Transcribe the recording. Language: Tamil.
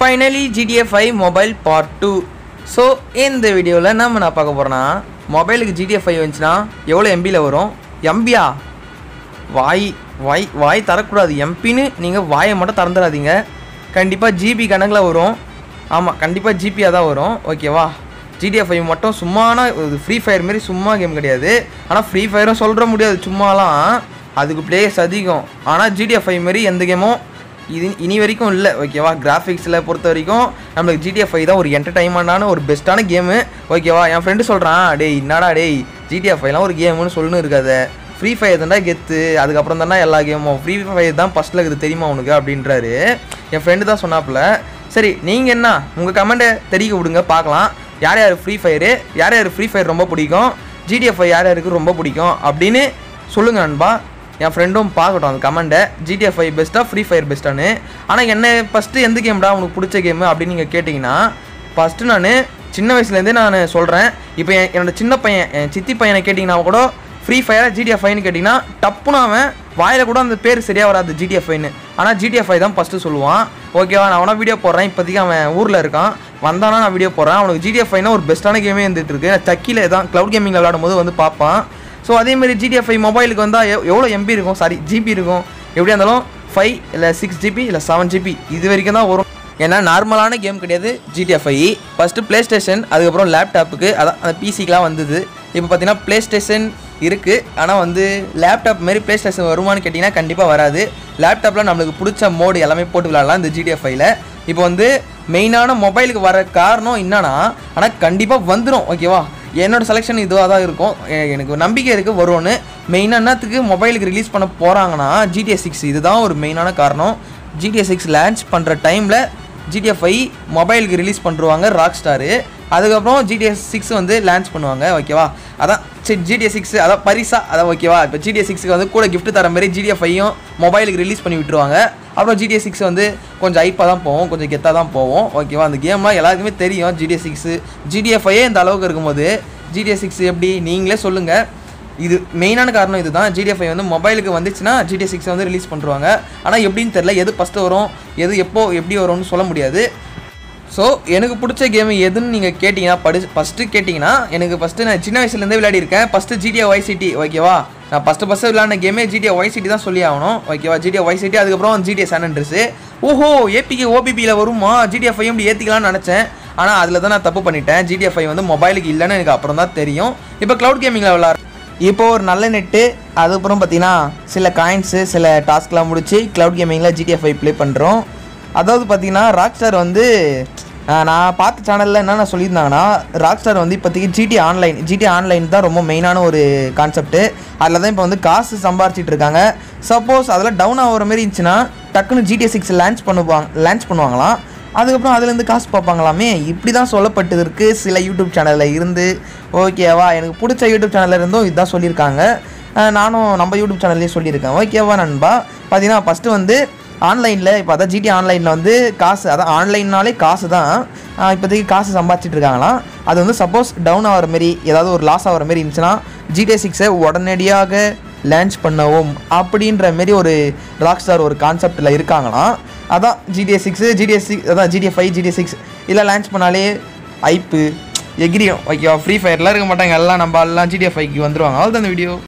finally GTA five mobile part two so இந்த வீடியோவில் நம்ம நான் பார்க்க போகிறோன்னா மொபைலுக்கு ஜிடிஏ ஃபைவ் வந்துச்சுன்னா எவ்வளோ எம்பியில் வரும் எம்பியா வாய் வாய் வாய் தரக்கூடாது எம்பின்னு நீங்கள் வாயை மட்டும் திறந்துடாதீங்க கண்டிப்பாக ஜிபி கணக்கில் வரும் ஆமாம் கண்டிப்பாக ஜிபியாக தான் வரும் ஓகேவா ஜிடிஎஃப் ஃபைவ் மட்டும் சும்மானா இது ஃப்ரீ ஃபயர் மாரி சும்மா கேம் கிடையாது ஆனால் ஃப்ரீ ஃபயரும் சொல்கிற முடியாது சும்மாலாம் அதுக்கு பிளேயர்ஸ் அதிகம் ஆனால் ஜிடிஎஃப் ஃபைவ் மாரி எந்த கேமும் இது இனி வரைக்கும் இல்லை ஓகேவா கிராஃபிக்ஸில் பொறுத்த வரைக்கும் நம்மளுக்கு ஜிடிஎஃப் ஃபைவ் தான் ஒரு என்டர்டைன்மெண்ட்டான ஒரு பெஸ்ட்டான கேமு ஓகேவா என் ஃப்ரெண்டு சொல்கிறான் டேய் என்னடா டேய் ஜிடிஎஃப் ஃபைவ்லாம் ஒரு கேமுன்னு சொல்லுன்னு இருக்காத ஃப்ரீ ஃபயர் தான்டா கெத்து அதுக்கப்புறம் தானே எல்லா கேமும் ஃப்ரீ ஃபயர் தான் ஃபஸ்ட்டில் இருக்குது தெரியுமா உனக்கு அப்படின்றாரு என் ஃப்ரெண்டு தான் சொன்னாப்புல சரி நீங்கள் என்ன உங்கள் கமெண்ட்டை தெரிவிக்க விடுங்க பார்க்கலாம் யார் யார் ஃப்ரீ ஃபயரு யார் யார் ஃப்ரீ ஃபயர் ரொம்ப பிடிக்கும் ஜிடிஎஃப் யார் யாருக்கு ரொம்ப பிடிக்கும் அப்படின்னு சொல்லுங்கள் நண்பா என் ஃப்ரெண்டும் பார்க்கட்டும் அந்த கமெண்ட்டை ஜிடிஎஃப் ஃபைவ் பெஸ்ட்டாக ஃப்ரீ ஃபயர் பெஸ்ட்டானு ஆனால் என்ன ஃபஸ்ட்டு எந்த கேம்டா உனக்கு பிடிச்ச கேமு அப்படின்னு நீங்கள் கேட்டிங்கன்னா ஃபஸ்ட்டு நான் சின்ன வயசுலேருந்தே நான் சொல்கிறேன் இப்போ என் என்னோட சின்ன பையன் என் சித்தி பையனை கேட்டிங்கன்னா கூட ஃப்ரீ ஃபயராக ஜிடிஎஃப் ஃபைன்னு கேட்டிங்கன்னா டப்புன்னு அவன் வாயில் கூட அந்த பேர் சரியாக வராது ஜிடிஎஃப் ஃபைன்னு ஆனால் ஜிடிஎஃப் ஃபைவ் தான் ஃபஸ்ட்டு சொல்லுவான் ஓகேவா நான் அவனா வீடியோ போடுறேன் இப்போதைக்கு அவன் ஊரில் இருக்கான் வந்தானா நான் வீடியோ போடுறேன் அவனுக்கு ஜிடிஎஃப் ஃபைவ்னா ஒரு பெஸ்ட்டான கேமே இருந்துட்டு இருக்கு சக்கியில் தான் க்ளவுட் கேமிங்கில் விளையாடும் போது வந்து பார்ப்பான் ஸோ அதேமாரி ஜிடிஎஃப் ஃபைவ் மொபைலுக்கு வந்தால் எவ்வளோ எம்பி இருக்கும் சாரி ஜிபி இருக்கும் எப்படியா இருந்தாலும் ஃபைவ் இல்லை சிக்ஸ் ஜிபி இல்லை செவன் ஜிபி இது வரைக்கும் தான் வரும் ஏன்னா நார்மலான கேம் கிடையாது GTF I first PlayStation அதுக்கப்புறம் லேப்டாப்புக்கு அதான் அந்த பிசிக்கெலாம் வந்தது இப்போ பார்த்தீங்கன்னா ப்ளே ஸ்டேஷன் இருக்குது ஆனால் வந்து லேப்டாப் மாரி ப்ளே ஸ்டேஷன் வருமானு கேட்டிங்கன்னா கண்டிப்பாக வராது லேப்டாப்பில் நம்மளுக்கு பிடிச்ச மோடு எல்லாமே போட்டு விளாட்லாம் இந்த ஜிடிஎஃப் ஐயில் இப்போ வந்து மெயினான மொபைலுக்கு வர காரணம் என்னன்னா ஆனால் கண்டிப்பாக வந்துடும் ஓகேவா என்னோட செலெக்ஷன் இதுவாக தான் இருக்கும் எ- எனக்கு ஒரு நம்பிக்கை இருக்குது வரும்னு மெயினாக என்னத்துக்கு மொபைலுக்கு ரிலீஸ் பண்ண போகிறாங்கன்னா ஜிடிஏ சிக்ஸ் இதுதான் ஒரு மெயினான காரணம் ஜிடிஏ சிக்ஸ் லான்ச் பண்ணுற டைமில் ஜிடிஎஃப் ஐ மொபைலுக்கு ரிலீஸ் பண்ணுருவாங்க ராக் ஸ்டாரு அதுக்கப்புறம் ஜிடிஎஸ் சிக்ஸ் வந்து லான்ச் பண்ணுவாங்க ஓகேவா அதான் சரி ஜிடிஎஸ் சிக்ஸ் அதான் பரிசா அதான் ஓகேவா இப்போ ஜிடிஎஸ் சிக்ஸ்க்கு வந்து கூட gift தர மாதிரி ஜிடிஎஃப் ஐயும் மொபைலுக்கு ரிலீஸ் பண்ணி விட்டுருவாங்க அப்புறம் ஜிடிஎஸ் சிக்ஸ் வந்து கொஞ்சம் ஐப்பாக தான் போவோம் கொஞ்சம் கெத்தாக தான் போவோம் ஓகேவா அந்த கேம்லாம் எல்லாருக்குமே தெரியும் ஜிடிஎஸ் சிக்ஸு ஜிடிஎஃப்ஐயே இந்த அளவுக்கு இருக்கும்போது ஜிடிஎஸ் சிக்ஸ் எப்படி நீங்களே சொல்லுங்கள் இது மெயினான காரணம் இதுதான் ஜிடிஎஃப் வந்து மொபைலுக்கு வந்துச்சுன்னா ஜிடிஎ சிக்ஸ் வந்து ரிலீஸ் பண்ணுறாங்க ஆனால் எப்படின்னு தெரில எது ஃபஸ்ட்டு வரும் எது எப்போ எப்படி வரும்னு சொல்ல முடியாது ஸோ எனக்கு பிடிச்ச கேம் எதுன்னு நீங்கள் கேட்டிங்கன்னா படி ஃபஸ்ட்டு கேட்டிங்கன்னா எனக்கு ஃபஸ்ட்டு நான் சின்ன வயசுலேருந்தே விளையாடிருக்கேன் ஃபஸ்ட்டு ஜிடிஏ ஒய் சிட்டி ஓகேவா நான் ஃபஸ்ட்டு ஃபஸ்ட்டு விளையாடின கேமே ஜிடிஏ ஒய் சிட்டி தான் சொல்லி ஆகணும் ஓகேவா ஜிடிஏ ஒய் சிட்டி அதுக்கப்புறம் ஜிடிஏ சானன்ட்ரஸு ஓஹோ ஏபிக்கு ஓபிபியில் வருமா ஜிடிஎஃப் ஐ இப்படி ஏற்றிக்கலாம்னு நினச்சேன் ஆனால் அதில் தான் நான் தப்பு பண்ணிட்டேன் ஜிடிஎஃப் ஐ வந்து மொபைலுக்கு இல்லைன்னு எனக்கு அப்புறம் தான் தெரியும் இப்போ க்ளவுட் கேமிங்கில் விளாட்றேன் இப்போ ஒரு நல்ல நெட்டு அதுக்கப்புறம் பார்த்தீங்கன்னா சில காயின்ஸு சில டாஸ்க்லாம் முடிச்சு க்ளவுட் கேமிங்கில் ஜிடிஎஃப் ஃபைவ் ப்ளே பண்ணுறோம் அதாவது பார்த்தீங்கன்னா ராக்ஸ்டார் வந்து ஆஹ், நான் பார்த்த சேனலில் என்னென்ன சொல்லியிருந்தாங்கன்னா ராக்ஸ்டார் வந்து இப்போதைக்கு ஜிடி ஆன்லைன் ஜிடி ஆன்லைன் தான் ரொம்ப மெயினான ஒரு கான்செப்ட்டு அதில் தான் இப்போ வந்து காசு சம்பாரிச்சிட்டு இருக்காங்க சப்போஸ் அதில் டவுன் ஆகிற மாதிரி இருந்துச்சுன்னா டக்குன்னு ஜிடிஏ சிக்ஸ் லான்ச் பண்ணுவாங்க லான்ச் பண்ணுவாங்களாம் அதுக்கப்புறம் அதுலேருந்து காசு பார்ப்பாங்களாமே இப்படி தான் சொல்லப்பட்டது இருக்குது சில யூடியூப் சேனலில் இருந்து ஓகேவா எனக்கு பிடிச்ச யூடியூப் சேனலில் இருந்தும் இதுதான் சொல்லியிருக்காங்க அஹ் நானும் நம்ம யூடியூப் சேனல்லையும் சொல்லியிருக்கேன் ஓகேவா நண்பா பார்த்தீங்கன்னா ஃபஸ்ட்டு வந்து ஆன்லைனில் இப்போ அதான் ஜிடி ஆன்லைனில் வந்து காசு அதான் ஆன்லைன்னாலே காசு தான் அஹ் இப்போதைக்கு காசு சம்பாதிச்சிட்டு இருக்காங்களாம் அது வந்து சப்போஸ் டவுன் ஆகிற மாரி ஏதாவது ஒரு லாஸ் ஆகிற மாரி இருந்துச்சுன்னா ஜிடிஏ சிக்ஸை உடனடியாக லான்ச் பண்ணவும் அப்படின்ற மாரி ஒரு ராக் ஸ்டார் ஒரு கான்செப்டில் இருக்காங்களாம் அதான் ஜிடிஏ சிக்ஸு ஜிடிஏ சிக்ஸ் அதான் ஜிடிஏ ஃபைவ் ஜிடிஏ சிக்ஸ் இல்லை லான்ச் பண்ணாலே ஐப்பு எகிரியும் ஓகேவா ஃப்ரீ ஃபயர்லாம் இருக்க மாட்டாங்க எல்லாம் நம்ம எல்லாம் ஜிடிஏ ஃபைவ்க்கு வந்துருவாங்க அவ்வளோதான் இந்த வீடியோ